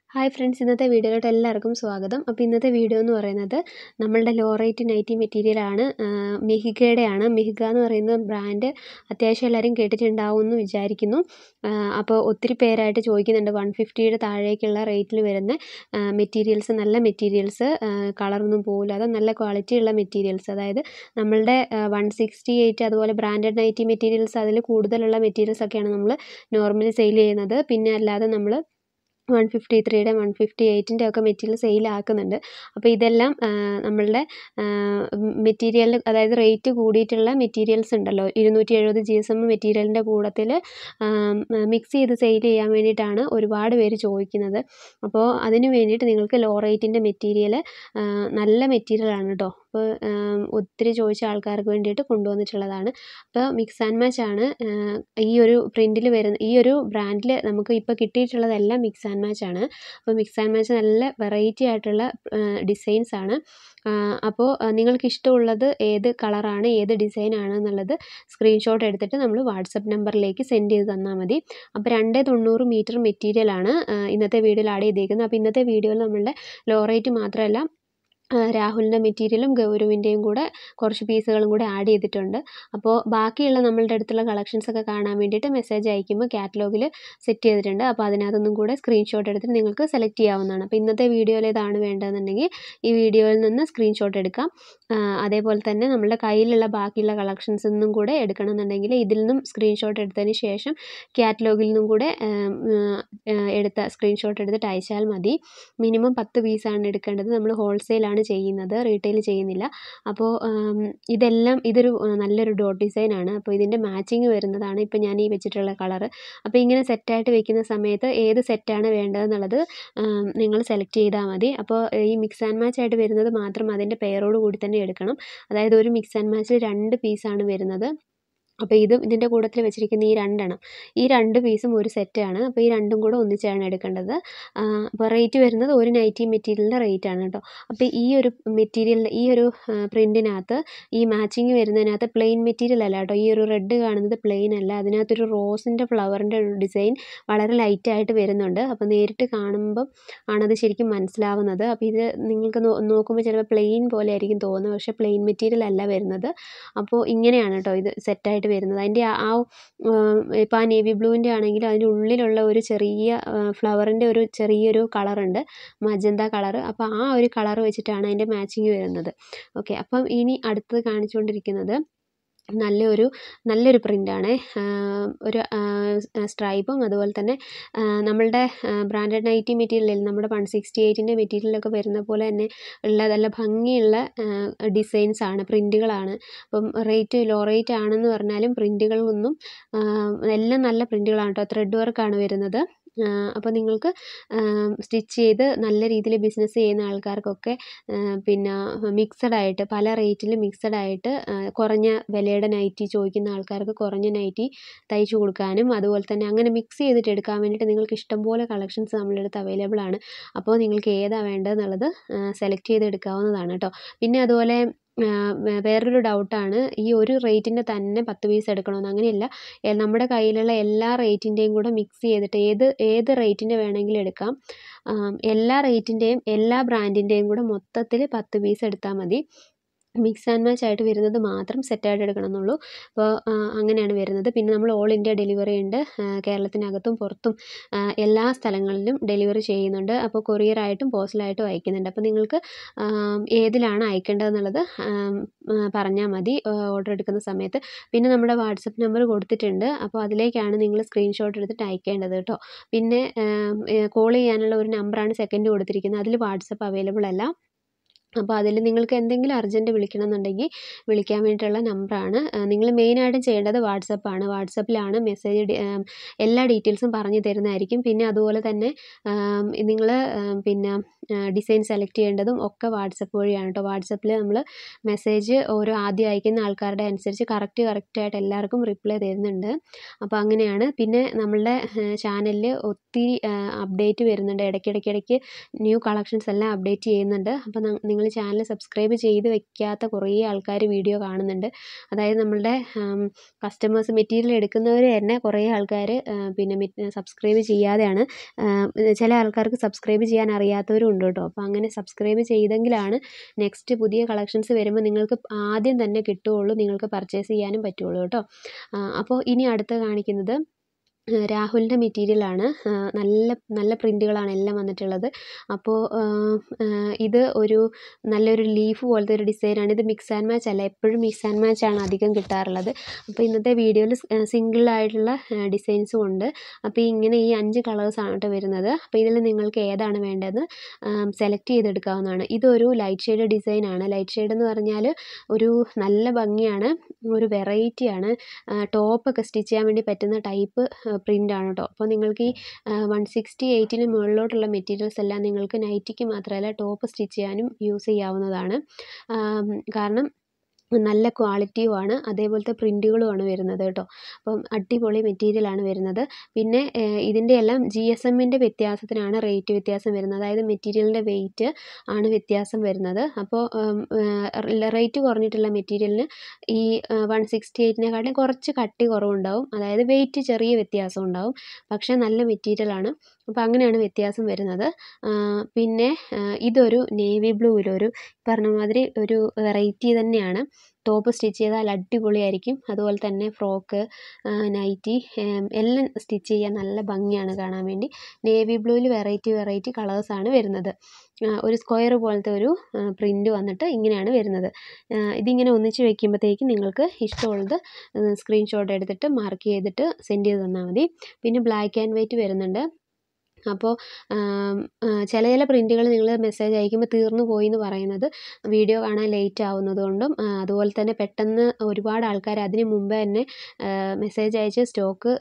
hi friends ഇന്നത്തെ വീഡിയോയിലോട്ട് എല്ലാവർക്കും സ്വാഗതം അപ്പോൾ ഇന്നത്തെ വീഡിയോ എന്ന് പറയുന്നത് നമ്മളുടെ ലോ റേറ്റ് നൈറ്റി മെറ്റീരിയലാണ് മിഹികയുടെ ആണ് മിഹിക എന്ന് പറയുന്ന ബ്രാൻഡ് അത്യാവശ്യം എല്ലാവരും കേട്ടിട്ടുണ്ടാവും എന്ന് വിചാരിക്കുന്നു അപ്പോൾ ഒത്തിരി പേരായിട്ട് ചോദിക്കുന്നുണ്ട് വൺ ഫിഫ്റ്റിയുടെ താഴേക്കുള്ള റേറ്റിൽ വരുന്ന മെറ്റീരിയൽസ് നല്ല മെറ്റീരിയൽസ് കളറൊന്നും പോകില്ലാതെ നല്ല ക്വാളിറ്റി ഉള്ള മെറ്റീരിയൽസ് അതായത് നമ്മളുടെ വൺ സിക്സ്റ്റി എയ്റ്റ് അതുപോലെ ബ്രാൻഡഡ് നൈറ്റി മെറ്റീരിയൽസ് അതിൽ കൂടുതലുള്ള മെറ്റീരിയൽസ് ഒക്കെയാണ് നമ്മൾ നോർമലി സെയിൽ ചെയ്യുന്നത് പിന്നെ അല്ലാതെ നമ്മൾ വൺ ഫിഫ്റ്റി ത്രീയുടെ വൺ ഫിഫ്റ്റി എയ്റ്റിൻ്റെ ഒക്കെ മെറ്റീരിയൽ സെയിലാക്കുന്നുണ്ട് അപ്പോൾ ഇതെല്ലാം നമ്മളുടെ മെറ്റീരിയൽ അതായത് റേറ്റ് കൂടിയിട്ടുള്ള മെറ്റീരിയൽസ് ഉണ്ടല്ലോ ഇരുന്നൂറ്റി എഴുപത് ജി എസ് എം മെറ്റീരിയലിൻ്റെ കൂട്ടത്തിൽ മിക്സ് ചെയ്ത് സെയിൽ ചെയ്യാൻ വേണ്ടിയിട്ടാണ് ഒരുപാട് പേര് ചോദിക്കുന്നത് അപ്പോൾ അതിന് വേണ്ടിയിട്ട് നിങ്ങൾക്ക് ലോ റേറ്റിൻ്റെ മെറ്റീരിയൽ നല്ല മെറ്റീരിയലാണ് കേട്ടോ അപ്പോൾ ഒത്തിരി ചോദിച്ച ആൾക്കാർക്ക് വേണ്ടിയിട്ട് കൊണ്ടുവന്നിട്ടുള്ളതാണ് അപ്പോൾ മിക്സ് ആൻഡ് മാച്ച് ആണ് ഈ ഒരു പ്രിൻറ്റിൽ വരുന്ന ഈ ഒരു ബ്രാൻഡിൽ നമുക്ക് ഇപ്പോൾ കിട്ടിയിട്ടുള്ളതെല്ലാം മിക്സ് ആൻഡ് മാച്ച് ആണ് അപ്പോൾ മിക്സ് ആൻഡ് മാച്ച് നല്ല വെറൈറ്റി ആയിട്ടുള്ള ഡിസൈൻസ് ആണ് അപ്പോൾ നിങ്ങൾക്ക് ഇഷ്ടമുള്ളത് ഏത് കളറാണ് ഏത് ഡിസൈൻ ആണ് എന്നുള്ളത് സ്ക്രീൻഷോട്ട് എടുത്തിട്ട് നമ്മൾ വാട്സപ്പ് നമ്പറിലേക്ക് സെൻഡ് ചെയ്ത് തന്നാൽ മതി അപ്പോൾ രണ്ട് തൊണ്ണൂറ് മീറ്റർ മെറ്റീരിയലാണ് ഇന്നത്തെ വീഡിയോയിൽ ആഡ് ചെയ്തേക്കുന്നത് അപ്പോൾ ഇന്നത്തെ വീഡിയോയിൽ നമ്മളുടെ ലോ റേറ്റ് മാത്രമല്ല രാഹുലിൻ്റെ മെറ്റീരിയലും ഗൗരവിൻ്റെയും കൂടെ കുറച്ച് പീസുകളും കൂടെ ആഡ് ചെയ്തിട്ടുണ്ട് അപ്പോൾ ബാക്കിയുള്ള നമ്മളുടെ അടുത്തുള്ള കളക്ഷൻസ് ഒക്കെ കാണാൻ വേണ്ടിയിട്ട് മെസ്സേജ് അയക്കുമ്പോൾ കാറ്റലോഗിൽ സെറ്റ് ചെയ്തിട്ടുണ്ട് അപ്പോൾ അതിനകത്തൊന്നും കൂടെ സ്ക്രീൻഷോട്ട് എടുത്തിട്ട് നിങ്ങൾക്ക് സെലക്ട് ചെയ്യാവുന്നതാണ് അപ്പോൾ ഇന്നത്തെ വീഡിയോയിൽ ഏതാണ് വേണ്ടതെന്നുണ്ടെങ്കിൽ ഈ വീഡിയോയിൽ നിന്ന് സ്ക്രീൻഷോട്ട് എടുക്കാം അതേപോലെ തന്നെ നമ്മളുടെ കയ്യിലുള്ള ബാക്കിയുള്ള കളക്ഷൻസ് നിന്നും കൂടെ എടുക്കണമെന്നുണ്ടെങ്കിൽ ഇതിൽ നിന്നും സ്ക്രീൻഷോട്ട് എടുത്തതിന് ശേഷം കാറ്റലോഗിൽ നിന്നും കൂടെ എടുത്ത സ്ക്രീൻഷോട്ട് എടുത്തിട്ട് അയച്ചാൽ മതി മിനിമം പത്ത് പീസാണ് എടുക്കേണ്ടത് നമ്മൾ ഹോൾസെയിലാണ് ചെയ്യുന്നത് റീറ്റെയിൽ ചെയ്യുന്നില്ല അപ്പോൾ ഇതെല്ലാം ഇതൊരു നല്ലൊരു ഡോട്ട് ഡിസൈൻ ആണ് അപ്പോൾ ഇതിൻ്റെ മാച്ചിങ് വരുന്നതാണ് ഇപ്പോൾ ഞാൻ ഈ വെച്ചിട്ടുള്ള കളറ് അപ്പോൾ ഇങ്ങനെ സെറ്റായിട്ട് വെക്കുന്ന സമയത്ത് ഏത് സെറ്റാണ് വേണ്ടതെന്നുള്ളത് നിങ്ങൾ സെലക്ട് ചെയ്താൽ മതി അപ്പോൾ ഈ മിക്സ് ആൻഡ് മാച്ച് ആയിട്ട് വരുന്നത് മാത്രം അതിൻ്റെ പെയറോട് കൂടി തന്നെ എടുക്കണം അതായത് ഒരു മിക്സ് ആൻഡ് മാച്ചിൽ രണ്ട് പീസാണ് വരുന്നത് അപ്പോൾ ഇതും ഇതിൻ്റെ കൂട്ടത്തിൽ വെച്ചിരിക്കുന്ന ഈ രണ്ടെണ്ണം ഈ രണ്ട് പീസും ഒരു സെറ്റാണ് അപ്പോൾ ഈ രണ്ടും കൂടെ ഒന്നിച്ചാണ് എടുക്കേണ്ടത് അപ്പോൾ റേറ്റ് വരുന്നത് ഒരു നൈറ്റി മെറ്റീരിയലിൻ്റെ റേറ്റ് ആണ് കേട്ടോ അപ്പോൾ ഈ ഒരു മെറ്റീരിയലിൻ്റെ ഈ ഒരു പ്രിൻറ്റിനകത്ത് ഈ മാച്ചിങ് വരുന്നതിനകത്ത് പ്ലെയിൻ മെറ്റീരിയൽ അല്ല കേട്ടോ ഈ ഒരു റെഡ് കാണുന്നത് പ്ലെയിൻ അല്ല അതിനകത്തൊരു റോസിൻ്റെ ഫ്ലവറിൻ്റെ ഒരു ഡിസൈൻ വളരെ ലൈറ്റായിട്ട് വരുന്നുണ്ട് അപ്പോൾ നേരിട്ട് കാണുമ്പം ആണത് ശരിക്കും മനസ്സിലാവുന്നത് അപ്പോൾ ഇത് നിങ്ങൾക്ക് നോക്കുമ്പോൾ ചിലപ്പോൾ പ്ലെയിൻ പോലെ ആയിരിക്കും തോന്നുന്നത് പക്ഷേ പ്ലെയിൻ മെറ്റീരിയൽ അല്ല വരുന്നത് അപ്പോൾ ഇങ്ങനെയാണ് കേട്ടോ ഇത് സെറ്റായിട്ട് വരുന്നത് അതിൻ്റെ ആ ഇപ്പോൾ ആ നേവി ബ്ലൂവിൻ്റെ ആണെങ്കിൽ അതിൻ്റെ ഉള്ളിലുള്ള ഒരു ചെറിയ ഫ്ലവറിൻ്റെ ഒരു ചെറിയൊരു കളറുണ്ട് മജന്ത കളറ് അപ്പോൾ ആ ഒരു കളർ വെച്ചിട്ടാണ് അതിൻ്റെ മാച്ചിങ് വരുന്നത് ഓക്കെ അപ്പം ഇനി അടുത്തത് കാണിച്ചുകൊണ്ടിരിക്കുന്നത് നല്ലൊരു നല്ലൊരു പ്രിൻ്റാണ് ഒരു സ്ട്രൈപ്പും അതുപോലെ തന്നെ നമ്മളുടെ ബ്രാൻഡഡ് നൈറ്റി മെറ്റീരിയലിൽ നമ്മുടെ വൺ സിക്സ്റ്റി എയ്റ്റിൻ്റെ മെറ്റീരിയലൊക്കെ വരുന്ന പോലെ തന്നെ ഉള്ള നല്ല ഭംഗിയുള്ള ഡിസൈൻസ് ആണ് പ്രിൻറ്റുകളാണ് അപ്പം റേറ്റ് ലോ റേറ്റ് ആണെന്ന് പറഞ്ഞാലും പ്രിൻറ്റുകളൊന്നും എല്ലാം നല്ല പ്രിൻറ്റുകളാണ് കേട്ടോ ത്രെഡ് വർക്കാണ് വരുന്നത് അപ്പോൾ നിങ്ങൾക്ക് സ്റ്റിച്ച് ചെയ്ത് നല്ല രീതിയിൽ ബിസിനസ് ചെയ്യുന്ന ആൾക്കാർക്കൊക്കെ പിന്നെ മിക്സഡ് ആയിട്ട് പല റേറ്റിൽ മിക്സഡ് ആയിട്ട് കുറഞ്ഞ വിലയുടെ നൈറ്റി ചോദിക്കുന്ന ആൾക്കാർക്ക് കുറഞ്ഞ നൈറ്റി തയ്ച്ചു കൊടുക്കാനും അതുപോലെ തന്നെ അങ്ങനെ മിക്സ് ചെയ്തിട്ട് എടുക്കാൻ വേണ്ടിയിട്ട് നിങ്ങൾക്ക് ഇഷ്ടംപോലെ കളക്ഷൻസ് നമ്മളുടെ അടുത്ത് അവൈലബിൾ ആണ് അപ്പോൾ നിങ്ങൾക്ക് ഏതാണ് വേണ്ടതെന്നുള്ളത് സെലക്ട് ചെയ്ത് എടുക്കാവുന്നതാണ് കേട്ടോ പിന്നെ അതുപോലെ വേറൊരു ഡൗട്ടാണ് ഈ ഒരു റേറ്റിൻ്റെ തന്നെ പത്ത് പീസ് എടുക്കണമെന്ന് അങ്ങനെയല്ല നമ്മുടെ കയ്യിലുള്ള എല്ലാ റേറ്റിൻ്റെയും കൂടെ മിക്സ് ചെയ്തിട്ട് ഏത് ഏത് റേറ്റിൻ്റെ വേണമെങ്കിലും എടുക്കാം എല്ലാ റേറ്റിൻ്റെയും എല്ലാ ബ്രാൻഡിൻ്റെയും കൂടെ മൊത്തത്തിൽ പത്ത് പീസ് എടുത്താൽ മതി മിക്സ് ആൻഡ് മാച്ച് ആയിട്ട് വരുന്നത് മാത്രം സെറ്റായിട്ട് എടുക്കണം എന്നുള്ളൂ അപ്പോൾ അങ്ങനെയാണ് വരുന്നത് പിന്നെ നമ്മൾ ഓൾ ഇന്ത്യ ഡെലിവറി ഉണ്ട് കേരളത്തിനകത്തും പുറത്തും എല്ലാ സ്ഥലങ്ങളിലും ഡെലിവറി ചെയ്യുന്നുണ്ട് അപ്പോൾ കൊറിയറായിട്ടും പോസ്റ്റലായിട്ടും അയക്കുന്നുണ്ട് അപ്പോൾ നിങ്ങൾക്ക് ഏതിലാണ് അയക്കേണ്ടതെന്നുള്ളത് പറഞ്ഞാൽ മതി ഓർഡർ എടുക്കുന്ന സമയത്ത് പിന്നെ നമ്മുടെ വാട്സപ്പ് നമ്പർ കൊടുത്തിട്ടുണ്ട് അപ്പോൾ അതിലേക്കാണ് നിങ്ങൾ സ്ക്രീൻഷോട്ട് എടുത്തിട്ട് അയക്കേണ്ടത് കേട്ടോ പിന്നെ കോൾ ചെയ്യാനുള്ള ഒരു നമ്പറാണ് സെക്കൻഡ് കൊടുത്തിരിക്കുന്നത് അതിൽ വാട്സപ്പ് അവൈലബിൾ അല്ല അപ്പോൾ അതിൽ നിങ്ങൾക്ക് എന്തെങ്കിലും അർജൻറ്റ് വിളിക്കണം എന്നുണ്ടെങ്കിൽ വിളിക്കാൻ വേണ്ടിയിട്ടുള്ള നമ്പറാണ് നിങ്ങൾ മെയിനായിട്ടും ചെയ്യേണ്ടത് വാട്സപ്പാണ് വാട്സപ്പിലാണ് മെസ്സേജ് എല്ലാ ഡീറ്റെയിൽസും പറഞ്ഞു തരുന്നതായിരിക്കും പിന്നെ അതുപോലെ തന്നെ നിങ്ങൾ പിന്നെ ഡിസൈൻ സെലക്ട് ചെയ്യേണ്ടതും ഒക്കെ വാട്സപ്പ് വഴിയാണ് കേട്ടോ വാട്സപ്പിൽ നമ്മൾ മെസ്സേജ് ഓരോ ആദ്യം അയക്കുന്ന ആൾക്കാരുടെ അനുസരിച്ച് കറക്റ്റ് കറക്റ്റായിട്ട് എല്ലാവർക്കും റിപ്ലൈ തരുന്നുണ്ട് അപ്പോൾ അങ്ങനെയാണ് പിന്നെ നമ്മളുടെ ചാനലിൽ ഒത്തിരി അപ്ഡേറ്റ് വരുന്നുണ്ട് ഇടയ്ക്കിടയ്ക്കിടയ്ക്ക് ന്യൂ കളക്ഷൻസ് എല്ലാം അപ്ഡേറ്റ് ചെയ്യുന്നുണ്ട് അപ്പോൾ നിങ്ങൾ നിങ്ങൾ ചാനൽ സബ്സ്ക്രൈബ് ചെയ്ത് വെക്കാത്ത കുറേ ആൾക്കാർ വീഡിയോ കാണുന്നുണ്ട് അതായത് നമ്മളുടെ കസ്റ്റമേഴ്സ് മെറ്റീരിയൽ എടുക്കുന്നവർ തന്നെ കുറേ ആൾക്കാർ പിന്നെ സബ്സ്ക്രൈബ് ചെയ്യാതെയാണ് ചില ആൾക്കാർക്ക് സബ്സ്ക്രൈബ് ചെയ്യാൻ അറിയാത്തവരും ഉണ്ട് കേട്ടോ അപ്പോൾ അങ്ങനെ സബ്സ്ക്രൈബ് ചെയ്തെങ്കിലാണ് നെക്സ്റ്റ് പുതിയ കളക്ഷൻസ് വരുമ്പോൾ നിങ്ങൾക്ക് ആദ്യം തന്നെ കിട്ടുകയുള്ളൂ നിങ്ങൾക്ക് പർച്ചേസ് ചെയ്യാനും പറ്റുള്ളൂ കേട്ടോ അപ്പോൾ ഇനി അടുത്ത കാണിക്കുന്നത് രാഹുലിൻ്റെ മെറ്റീരിയലാണ് നല്ല നല്ല പ്രിൻറ്റുകളാണ് എല്ലാം വന്നിട്ടുള്ളത് അപ്പോൾ ഇത് ഒരു നല്ലൊരു ലീഫ് പോലത്തെ ഒരു ഡിസൈനാണ് ഇത് മിക്സ് ആൻഡ് മാച്ച് അല്ല എപ്പോഴും മിക്സ് ആൻഡ് മാച്ച് ആണ് അധികം കിട്ടാറുള്ളത് അപ്പോൾ ഇന്നത്തെ വീഡിയോയിൽ സിംഗിൾ ആയിട്ടുള്ള ഡിസൈൻസും ഉണ്ട് അപ്പോൾ ഇങ്ങനെ ഈ അഞ്ച് കളേഴ്സാണ് കേട്ടോ വരുന്നത് അപ്പോൾ ഇതിൽ നിങ്ങൾക്ക് ഏതാണ് വേണ്ടത് സെലക്ട് ചെയ്തെടുക്കാവുന്നതാണ് ഇതൊരു ലൈറ്റ് ഷെയ്ഡ് ഡിസൈനാണ് ലൈറ്റ് ഷെയ്ഡ് എന്ന് പറഞ്ഞാൽ ഒരു നല്ല ഭംഗിയാണ് ഒരു വെറൈറ്റിയാണ് ടോപ്പൊക്കെ സ്റ്റിച്ച് ചെയ്യാൻ വേണ്ടി പറ്റുന്ന ടൈപ്പ് പ്രിൻ്റ് ആണ് കേട്ടോ അപ്പോൾ നിങ്ങൾക്ക് ഈ വൺ സിക്സ്റ്റി എയ്റ്റിന് മുകളിലോട്ടുള്ള മെറ്റീരിയൽസ് എല്ലാം നിങ്ങൾക്ക് നൈറ്റിക്ക് മാത്രമല്ല ടോപ്പ് സ്റ്റിച്ച് ചെയ്യാനും യൂസ് ചെയ്യാവുന്നതാണ് കാരണം നല്ല ക്വാളിറ്റിയുമാണ് അതേപോലത്തെ പ്രിൻറ്റുകളുമാണ് വരുന്നത് കേട്ടോ അപ്പം അടിപൊളി മെറ്റീരിയലാണ് വരുന്നത് പിന്നെ ഇതിൻ്റെ എല്ലാം ജി എസ് എമ്മിൻ്റെ വ്യത്യാസത്തിനാണ് റേറ്റ് വ്യത്യാസം വരുന്നത് അതായത് മെറ്റീരിയലിൻ്റെ വെയിറ്റ് ആണ് വ്യത്യാസം വരുന്നത് അപ്പോൾ റേറ്റ് കുറഞ്ഞിട്ടുള്ള മെറ്റീരിയലിന് ഈ വൺ സിക്സ്റ്റി എയ്റ്റിനെക്കാട്ടിലും കുറച്ച് കട്ടി കുറവുണ്ടാവും അതായത് വെയിറ്റ് ചെറിയ വ്യത്യാസം ഉണ്ടാവും പക്ഷേ നല്ല മെറ്റീരിയലാണ് അപ്പോൾ അങ്ങനെയാണ് വ്യത്യാസം വരുന്നത് പിന്നെ ഇതൊരു നേവി ബ്ലൂവിലൊരു പറഞ്ഞ മാതിരി ഒരു വെറൈറ്റി തന്നെയാണ് ടോപ്പ് സ്റ്റിച്ച് ചെയ്താൽ അടിപൊളിയായിരിക്കും അതുപോലെ തന്നെ ഫ്രോക്ക് നൈറ്റി എല്ലാം സ്റ്റിച്ച് ചെയ്യാൻ നല്ല ഭംഗിയാണ് കാണാൻ വേണ്ടി നേവി ബ്ലൂവിൽ വെറൈറ്റി വെറൈറ്റി കളേഴ്സാണ് വരുന്നത് ഒരു സ്ക്വയർ പോലത്തെ ഒരു പ്രിൻ്റ് വന്നിട്ട് ഇങ്ങനെയാണ് വരുന്നത് ഇതിങ്ങനെ ഒന്നിച്ച് വെക്കുമ്പോഴത്തേക്കും നിങ്ങൾക്ക് ഇഷ്ടമുള്ളത് സ്ക്രീൻഷോട്ട് എടുത്തിട്ട് മാർക്ക് ചെയ്തിട്ട് സെൻഡ് ചെയ്ത് തന്നാൽ മതി പിന്നെ ബ്ലാക്ക് ആൻഡ് വൈറ്റ് വരുന്നുണ്ട് അപ്പോൾ ചില ചില പ്രിൻറ്റുകൾ നിങ്ങൾ മെസ്സേജ് അയക്കുമ്പോൾ തീർന്നു പോയി എന്ന് പറയുന്നത് വീഡിയോ കാണാൻ ലേറ്റ് ആവുന്നത് കൊണ്ടും അതുപോലെ തന്നെ പെട്ടെന്ന് ഒരുപാട് ആൾക്കാർ അതിന് മുമ്പേ തന്നെ മെസ്സേജ് അയച്ച് സ്റ്റോക്ക്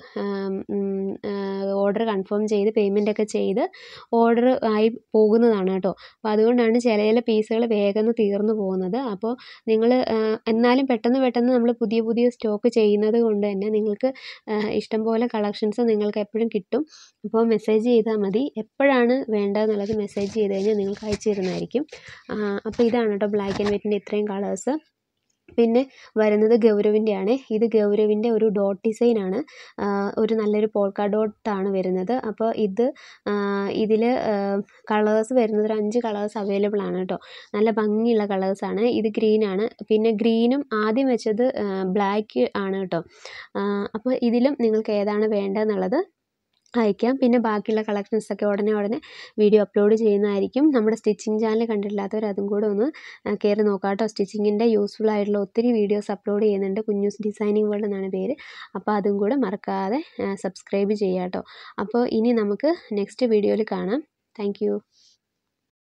ഓർഡർ കൺഫേം ചെയ്ത് പേയ്മെൻ്റ് ഒക്കെ ചെയ്ത് ഓർഡർ ആയി പോകുന്നതാണ് കേട്ടോ അപ്പോൾ അതുകൊണ്ടാണ് ചില ചില പീസുകൾ വേഗം തീർന്നു പോകുന്നത് അപ്പോൾ നിങ്ങൾ എന്നാലും പെട്ടെന്ന് പെട്ടെന്ന് നമ്മൾ പുതിയ പുതിയ സ്റ്റോക്ക് ചെയ്യുന്നത് കൊണ്ട് തന്നെ നിങ്ങൾക്ക് ഇഷ്ടംപോലെ കളക്ഷൻസ് നിങ്ങൾക്ക് എപ്പോഴും കിട്ടും അപ്പോൾ മെസ്സേജ് ചെയ്താൽ മതി എപ്പോഴാണ് വേണ്ടതെന്നുള്ളത് മെസ്സേജ് ചെയ്ത് കഴിഞ്ഞാൽ നിങ്ങൾക്ക് അയച്ചു തരുന്നതായിരിക്കും അപ്പോൾ ഇതാണ് കേട്ടോ ബ്ലാക്ക് ആൻഡ് വൈറ്റിൻ്റെ ഇത്രയും കളേഴ്സ് പിന്നെ വരുന്നത് ഗൗരവിൻ്റെ ആണ് ഇത് ഗൗരവിൻ്റെ ഒരു ഡോട്ട് ഡിസൈനാണ് ഒരു നല്ലൊരു പോൾക്ക ഡോട്ടാണ് വരുന്നത് അപ്പോൾ ഇത് ഇതിൽ കളേഴ്സ് വരുന്നത് ഒരു അഞ്ച് കളേഴ്സ് അവൈലബിൾ ആണ് കേട്ടോ നല്ല ഭംഗിയുള്ള കളേഴ്സാണ് ഇത് ഗ്രീനാണ് പിന്നെ ഗ്രീനും ആദ്യം വെച്ചത് ബ്ലാക്ക് ആണ് കേട്ടോ അപ്പോൾ ഇതിലും നിങ്ങൾക്ക് ഏതാണ് വേണ്ടതെന്നുള്ളത് അയക്കാം പിന്നെ ബാക്കിയുള്ള കളക്ഷൻസൊക്കെ ഉടനെ ഉടനെ വീഡിയോ അപ്ലോഡ് ചെയ്യുന്നതായിരിക്കും നമ്മുടെ സ്റ്റിച്ചിങ് ചാനൽ കണ്ടിട്ടില്ലാത്തവർ അതും കൂടെ ഒന്ന് കയറി നോക്കാം കേട്ടോ സ്റ്റിച്ചിങ്ങിൻ്റെ യൂസ്ഫുൾ ആയിട്ടുള്ള ഒത്തിരി വീഡിയോസ് അപ്ലോഡ് ചെയ്യുന്നുണ്ട് കുഞ്ഞൂസ് ഡിസൈനിങ് വേൾഡ് എന്നാണ് പേര് അപ്പോൾ അതും കൂടെ മറക്കാതെ സബ്സ്ക്രൈബ് ചെയ്യാം കേട്ടോ അപ്പോൾ ഇനി നമുക്ക് നെക്സ്റ്റ് വീഡിയോയിൽ കാണാം താങ്ക്